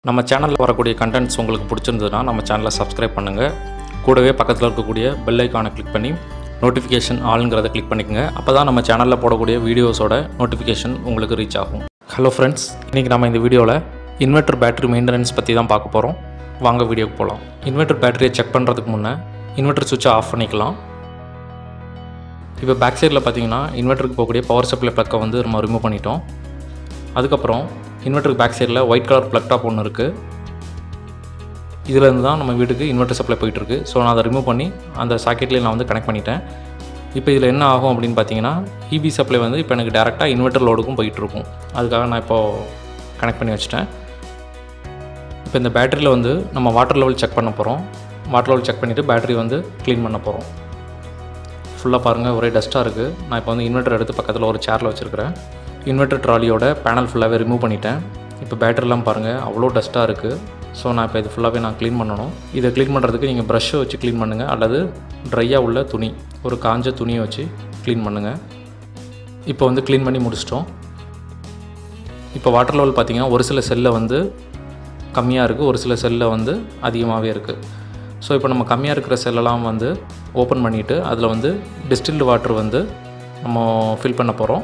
நம்ம சேனலில் வரக்கூடிய கண்டென்ட்ஸ் உங்களுக்கு பிடிச்சிருந்ததுன்னா நம்ம சேனலை சப்ஸ்கிரைப் பண்ணுங்கள் கூடவே பக்கத்தில் இருக்கக்கூடிய பெல் ஐக்கானை கிளிக் பண்ணி நோட்டிஃபிகேஷன் ஆளுங்கிறத கிளிக் பண்ணிக்கங்க அப்போ தான் நம்ம சேனலில் போடக்கூடிய வீடியோஸோட நோட்டிஃபிகேஷன் உங்களுக்கு ரீச் ஆகும் ஹலோ ஃப்ரெண்ட்ஸ் இன்றைக்கி நம்ம இந்த வீடியோவில் இன்வெர்ட்டர் பேட்டரி மெயின்டெனன்ஸ் பற்றி தான் பார்க்க போகிறோம் வாங்க வீடியோக்கு போகலாம் இன்வெர்ட்டர் பேட்டரியை செக் பண்ணுறதுக்கு முன்னே இன்வெர்ட்டர் சுவிட்சை ஆஃப் பண்ணிக்கலாம் இப்போ பேக் சைடில் பார்த்தீங்கன்னா இன்வெர்ட்டருக்கு போகக்கூடிய பவர் சப்ளை ப்ளக்கை வந்து நம்ம ரிமூவ் பண்ணிட்டோம் அதுக்கப்புறம் இன்வெர்ட்டருக்கு பேக் சைடில் ஒயிட் கலர் ப்ளக் டாப் ஒன்று இருக்குது இதுலேருந்து தான் நம்ம வீட்டுக்கு இன்வெர்ட்டர் சப்ளை போயிட்டுருக்கு ஸோ நான் அதை ரிமூவ் பண்ணி அந்த சாக்கெட்லேயே நான் வந்து கனெக்ட் பண்ணிட்டேன் இப்போ இதில் என்ன ஆகும் அப்படின்னு பார்த்தீங்கன்னா இபி சப்ளை வந்து இப்போ எனக்கு டேரெக்டாக இன்வெர்ட்டர் லோடுக்கும் போயிட்டுருக்கும் அதுக்காக நான் இப்போது கனெக்ட் பண்ணி வச்சுட்டேன் இப்போ இந்த பேட்டரியில் வந்து நம்ம வாட்டர் லெவல் செக் பண்ண போகிறோம் வாட்டர் லெவல் செக் பண்ணிவிட்டு பேட்டரி வந்து க்ளீன் பண்ண போகிறோம் ஃபுல்லாக பாருங்கள் ஒரே டஸ்ட்டாக இருக்குது நான் இப்போ வந்து இன்வெர்ட்டர் எடுத்து பக்கத்தில் ஒரு சேரில் வச்சுருக்கிறேன் இன்வெர்ட்டர் ட்ராலியோட பேனல் ஃபுல்லாகவே ரிமூவ் பண்ணிட்டேன் இப்போ பேட்டரிலாம் பாருங்கள் அவ்வளோ டஸ்ட்டாக இருக்குது ஸோ நான் இப்போ இது ஃபுல்லாகவே நான் க்ளீன் பண்ணணும் இதை க்ளீன் பண்ணுறதுக்கு நீங்கள் ப்ரஷ்ஷை வச்சு க்ளீன் பண்ணுங்கள் அல்லது ட்ரையாக உள்ள துணி ஒரு காஞ்ச துணியை வச்சு க்ளீன் பண்ணுங்கள் இப்போ வந்து க்ளீன் பண்ணி முடிச்சிட்டோம் இப்போ வாட்டர் லெவல் பார்த்தீங்கன்னா ஒரு சில செல்லில் வந்து கம்மியாக இருக்குது ஒரு சில செல்லில் வந்து அதிகமாகவே இருக்குது ஸோ இப்போ நம்ம கம்மியாக இருக்கிற செல்லெல்லாம் வந்து ஓப்பன் பண்ணிவிட்டு அதில் வந்து டிஸ்டில்டு வாட்டர் வந்து நம்ம ஃபில் பண்ண போகிறோம்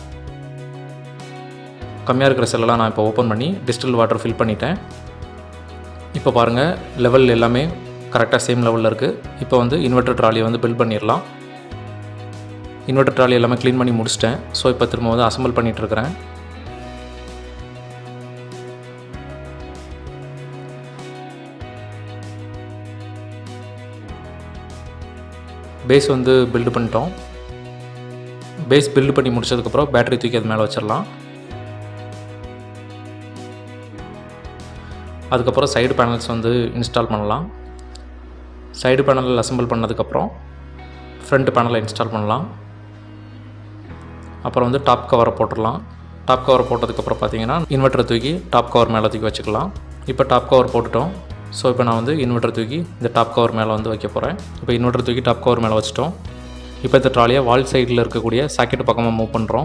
கம்மியாக இருக்கிற செல்லெல்லாம் நான் இப்போ ஓப்பன் பண்ணி டிஸ்டில் வாட்டர் ஃபில் பண்ணிட்டேன் இப்போ பாருங்கள் லெவல் எல்லாமே கரெக்டாக சேம் லெவலில் இருக்குது இப்போ வந்து இன்வெர்ட்டர் ட்ராலியை வந்து பில்ட் பண்ணிடலாம் இன்வெர்ட்டர் ட்ராலி எல்லாமே க்ளீன் பண்ணி முடிச்சிட்டேன் ஸோ இப்போ திரும்ப வந்து அசம்பிள் பண்ணிகிட்ருக்கிறேன் பேஸ் வந்து பில்டு பண்ணிட்டோம் பேஸ் பில்டு பண்ணி முடிச்சதுக்கப்புறம் பேட்டரி தூக்கி அது மேலே வச்சிடலாம் அதுக்கப்புறம் சைடு பேனல்ஸ் வந்து இன்ஸ்டால் பண்ணலாம் சைடு பேனல் அசம்பிள் பண்ணதுக்கப்புறம் ஃப்ரண்ட் பேனலை இன்ஸ்டால் பண்ணலாம் அப்புறம் வந்து டாப் கவரை போட்டுடலாம் டாப் கவர் போட்டதுக்கப்புறம் பார்த்தீங்கன்னா இன்வெர்ட்டரை தூக்கி டாப் கவர் மேலே தூக்கி வச்சுக்கலாம் இப்போ டாப் கவர் போட்டுட்டோம் ஸோ இப்போ நான் வந்து இன்வெர்ட்டர் தூக்கி இந்த டாப் கவர் மேலே வந்து வைக்க போகிறேன் இப்போ இன்வெர்ட்டர் தூக்கி டாப் கவர் மேலே வச்சிட்டோம் இப்போ இந்த ட்ராலியை வால் சைடில் இருக்கக்கூடிய சாக்கெட் பக்கமாக மூவ் பண்ணுறோம்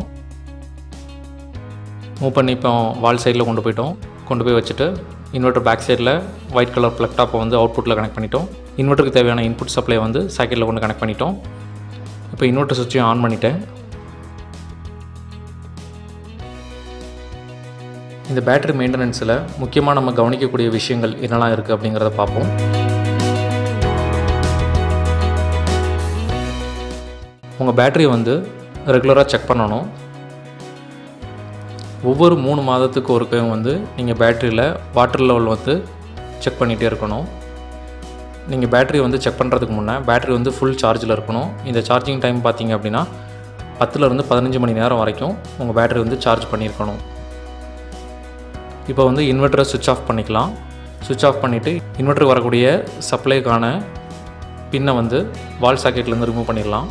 மூவ் பண்ணி இப்போ வால் சைடில் கொண்டு போயிட்டோம் கொண்டு போய் வச்சுட்டு இன்வெர்ட்டர் பேக் சைடில் ஒயிட் கலர் ப்ளக் டாப்பை வந்து அவுட்புட்டில் கனெக்ட் பண்ணிட்டோம் இன்வெர்ட்டருக்கு தேவையான இன்புட் சப்ளை வந்து சாக்கெட்டில் கொண்டு கனெக்ட் பண்ணிட்டோம் இப்போ இன்வெர்ட்டர் சுவிட்சையும் ஆன் பண்ணிட்டேன் இந்த பேட்டரி மெயின்டெனன்ஸில் முக்கியமாக நம்ம கவனிக்கக்கூடிய விஷயங்கள் என்னெல்லாம் இருக்குது அப்படிங்கிறத பார்ப்போம் உங்கள் பேட்டரியை வந்து ரெகுலராக செக் பண்ணணும் ஒவ்வொரு மூணு மாதத்துக்கு ஒருக்கையும் வந்து நீங்கள் பேட்டரியில் வாட்டர் லெவல் வந்து செக் பண்ணிகிட்டே இருக்கணும் நீங்கள் பேட்டரி வந்து செக் பண்ணுறதுக்கு முன்னே பேட்டரி வந்து ஃபுல் சார்ஜில் இருக்கணும் இந்த சார்ஜிங் டைம் பார்த்தீங்க அப்படின்னா பத்துலேருந்து பதினஞ்சு மணி நேரம் வரைக்கும் உங்கள் பேட்டரி வந்து சார்ஜ் பண்ணியிருக்கணும் இப்போ வந்து இன்வெர்ட்டரை சுவிட்ச் ஆஃப் பண்ணிக்கலாம் சுவிட்ச் ஆஃப் பண்ணிவிட்டு இன்வெர்ட்டருக்கு வரக்கூடிய சப்ளைக்கான பின்னை வந்து வால் சாக்கெட்லேருந்து ரிமூவ் பண்ணிடலாம்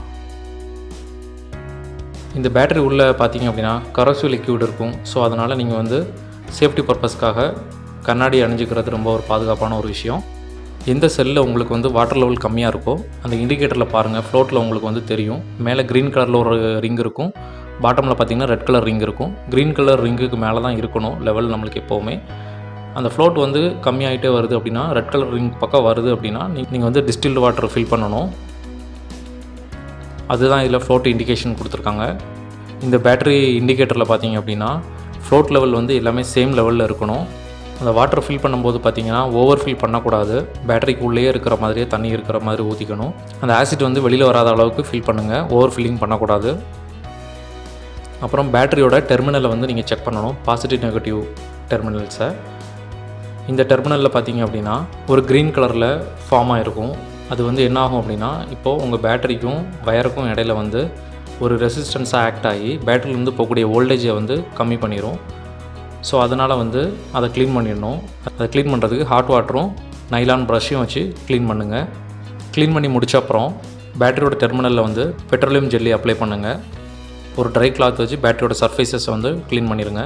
இந்த பேட்டரி உள்ளே பார்த்தீங்க அப்படின்னா கரோசிவ் லிக்யூட் இருக்கும் ஸோ அதனால் நீங்கள் வந்து சேஃப்டி பர்பஸ்க்காக கண்ணாடி அணிஞ்சிக்கிறது ரொம்ப ஒரு பாதுகாப்பான ஒரு விஷயம் எந்த செல்லில் உங்களுக்கு வந்து வாட்டர் லெவல் கம்மியாக இருக்கோ அந்த இண்டிகேட்டரில் பாருங்கள் ஃப்ளோட்டில் உங்களுக்கு வந்து தெரியும் மேலே க்ரீன் கலரில் ஒரு ரிங் இருக்கும் பாட்டமில் பார்த்தீங்கன்னா ரெட் கலர் ரிங் இருக்கும் க்ரீன் கலர் ரிங்குக்கு மேலே தான் இருக்கணும் லெவல் நம்மளுக்கு எப்போவுமே அந்த ஃப்ளோட் வந்து கம்மியாகிட்டே வருது அப்படின்னா ரெட் கலர் ரிங் பக்கம் வருது அப்படின்னா நீங்கள் வந்து டிஸ்டில்டு வாட்டர் ஃபில் பண்ணணும் அதுதான் இதில் ஃப்ளோட் இண்டிகேஷன் கொடுத்துருக்காங்க இந்த பேட்டரி இண்டிகேட்டரில் பார்த்தீங்க அப்படின்னா ஃப்ளோட் லெவல் வந்து எல்லாமே சேம் லெவலில் இருக்கணும் அந்த வாட்டர் ஃபில் பண்ணும்போது பார்த்தீங்கன்னா ஓவர் ஃபில் பண்ணக்கூடாது பேட்டரிக்கு உள்ளேயே இருக்கிற மாதிரியே தண்ணி இருக்கிற மாதிரி ஊற்றிக்கணும் அந்த ஆசிட் வந்து வெளியில் வராத அளவுக்கு ஃபில் பண்ணுங்கள் ஓவர் ஃபில்லிங் பண்ணக்கூடாது அப்புறம் பேட்டரியோட டெர்மினலை வந்து நீங்கள் செக் பண்ணணும் பாசிட்டிவ் நெகட்டிவ் டெர்மினல்ஸை இந்த டெர்மினலில் பார்த்தீங்க அப்படின்னா ஒரு க்ரீன் கலரில் ஃபார்ம் ஆகிருக்கும் அது வந்து என்ன ஆகும் அப்படின்னா இப்போது உங்கள் பேட்டரிக்கும் வயருக்கும் இடையில வந்து ஒரு ரெசிஸ்டன்ஸாக ஆக்ட் ஆகி பேட்டரியிலேருந்து போகக்கூடிய வோல்டேஜை வந்து கம்மி பண்ணிடும் ஸோ அதனால் வந்து அதை க்ளீன் பண்ணிடணும் அதை க்ளீன் பண்ணுறதுக்கு ஹாட் வாட்டரும் நைலான் ப்ரஷ்ஷையும் வச்சு க்ளீன் பண்ணுங்கள் க்ளீன் பண்ணி முடிச்ச அப்புறம் பேட்டரியோட டெர்மினலில் வந்து பெட்ரோலியம் ஜெல்லி அப்ளை பண்ணுங்கள் ஒரு ட்ரை கிளாத் வச்சு பேட்டரியோட சர்ஃபேஸஸை வந்து க்ளீன் பண்ணிடுங்க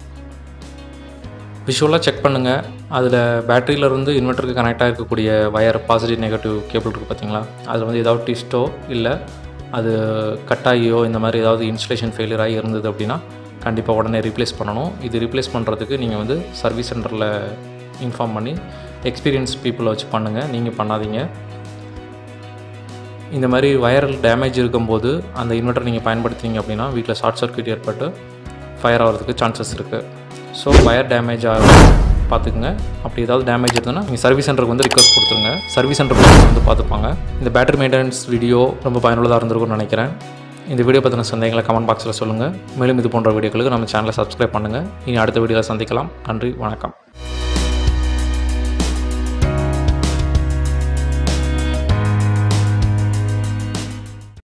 விஷுவலாக செக் பண்ணுங்கள் அதில் பேட்டரியிலேருந்து இன்வெர்ட்டருக்கு கனெக்ட் ஆகிருக்கக்கூடிய வயர் பாசிட்டிவ் நெகட்டிவ் கேபிள் இருக்குது பார்த்தீங்களா அதில் வந்து ஏதாவது டிஸ்ட்டோ இல்லை அது கட் ஆகியோ இந்த மாதிரி ஏதாவது இன்ஸ்டலேஷன் ஃபெயிலியர் ஆகி இருந்தது அப்படின்னா கண்டிப்பாக உடனே ரீப்ளேஸ் பண்ணணும் இது ரீப்ளேஸ் பண்ணுறதுக்கு நீங்கள் வந்து சர்வீஸ் சென்டரில் இன்ஃபார்ம் பண்ணி எக்ஸ்பீரியன்ஸ் பீப்புளை வச்சு பண்ணுங்கள் நீங்கள் பண்ணாதீங்க இந்த மாதிரி வயர் டேமேஜ் இருக்கும்போது அந்த இன்வெர்ட்டர் நீங்கள் பயன்படுத்திங்க அப்படின்னா வீட்டில் ஷார்ட் சர்க்யூட் ஏற்பட்டு ஃபயர் ஆகிறதுக்கு சான்சஸ் இருக்குது ஸோ வயர் டேமேஜ் ஆகும் பார்த்துக்குங்க அப்படி ஏதாவது டேமேஜ் இருந்ததுன்னா நீங்கள் சர்வீஸ் சென்டருக்கு வந்து ரிக்வஸ்ட் கொடுத்துருங்க சர்வீஸ் சென்டர் வந்து பார்த்துப்பாங்க இந்த பேட்டரி மெயின்டெனன்ஸ் வீடியோ ரொம்ப பயனுள்ளதாக இருந்திருக்கும்னு நினைக்கிறேன் இந்த வீடியோ பற்றின சந்தேகங்களை கமெண்ட் பாக்ஸில் சொல்லுங்கள் மேலும் இது போன்ற வீடியோக்களுக்கு நம்ம சேனலை சப்ஸ்கிரைப் பண்ணுங்கள் இனி அடுத்த வீடியோவில் சந்திக்கலாம் நன்றி வணக்கம்